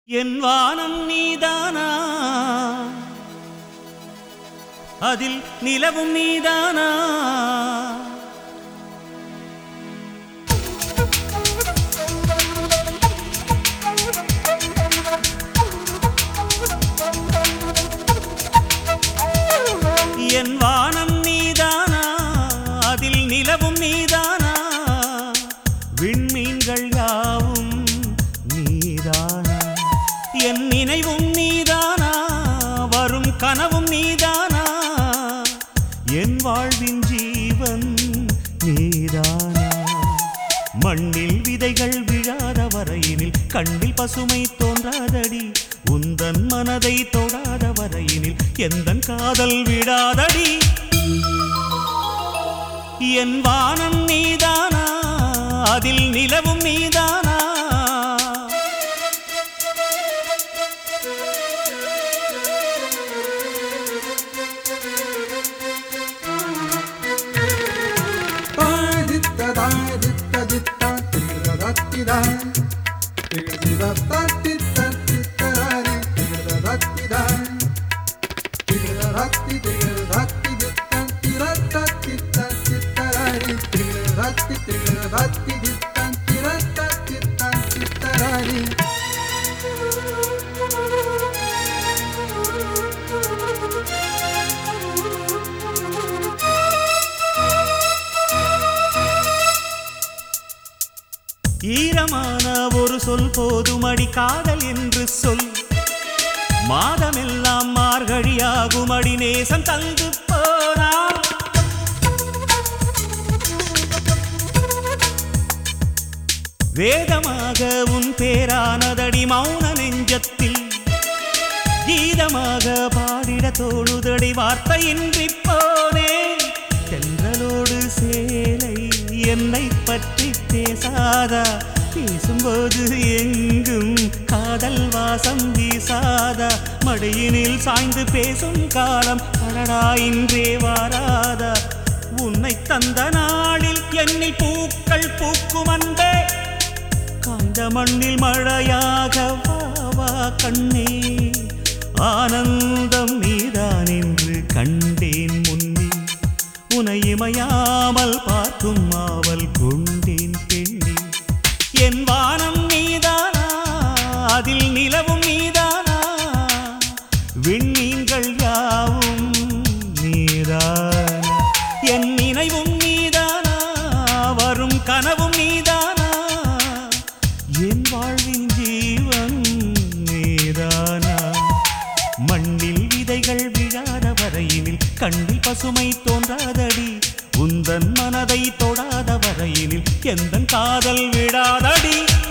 என் வானம் நீதானா அதில் நிலவும் நீதானா என் வானம் நீதானா அதில் நிலவும் நீதானா விண்மீன்கள் யாவும் நீதானா என் நினைவும் நீதானா வரும் கனவும் நீதானா என் வாழ்வின் ஜீவன் நீதானா மண்ணில் விதைகள் விழாத வரையினில் கண்ணில் பசுமை தோன்றாதடி உந்தன் மனதை தொடாத வரையினில் எந்தன் காதல் விடாதடி என் வானம் நீதானா அதில் நிலவும் நீதானா ஈரமான ஒரு சொல் போதுமடி காதல் என்று சொல் மாதமெல்லாம் மார்கழியாகுமடி நேசம் தந்து போனார் வேதமாக உன் பேரானதடி மௌன நெஞ்சத்தில் கீதமாக பாடிட தோழுதடி வார்த்தையின்றி போனே தென்றலோடு சேலை என்னை பற்றி பேசாதா பேசும்போது எங்கும் காதல் வாசம் வீசாதா மடியினில் சாய்ந்து பேசும் காலம் அடடா இன்றே வாராதா உன்னை தந்த நாளில் என்னில் பூக்கள் பூக்கும் அன்பே காய்ந்த மண்ணில் மழையாக வா வா கண்ணே ஆனந்தம் நீதான் என்று கண்டேன் முன்னே உனை இமையாமல் பார்க்கும் ஆவல் கொண்டேன் பெண்ணே என் வானம் நீதானா அதில் நிலவும் நீதானா விண்மீன்கள் யாவும் நீதானா என் நினைவும் நீதானா வரும் கனவும் நீதானா என் வாழ்வின் ஜீவன் நீதானா மண்ணில் விதைகள் விழாத வரையினில் கண்ணில் பசுமை தோன்றாதடி உந்தன் மனதை தொடாத வரையினில் எந்தன் காதல் விடாதடி